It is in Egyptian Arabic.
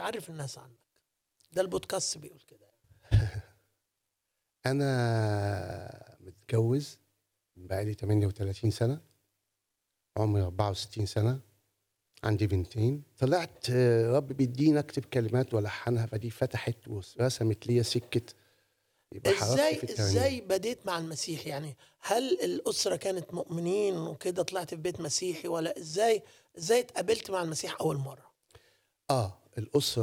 عرف الناس عنك ده البودكاست بيقول كده انا متجوز بقالي 38 سنه عمري 64 سنه عندي بنتين طلعت آه، رب بيديني اكتب كلمات والحنها فدي فتحت ورسمت لي سكه يبقى حركتي ازاي في الترنيم. ازاي بديت مع المسيح يعني هل الاسره كانت مؤمنين وكده طلعت في بيت مسيحي ولا ازاي ازاي اتقابلت مع المسيح اول مره اه الاسره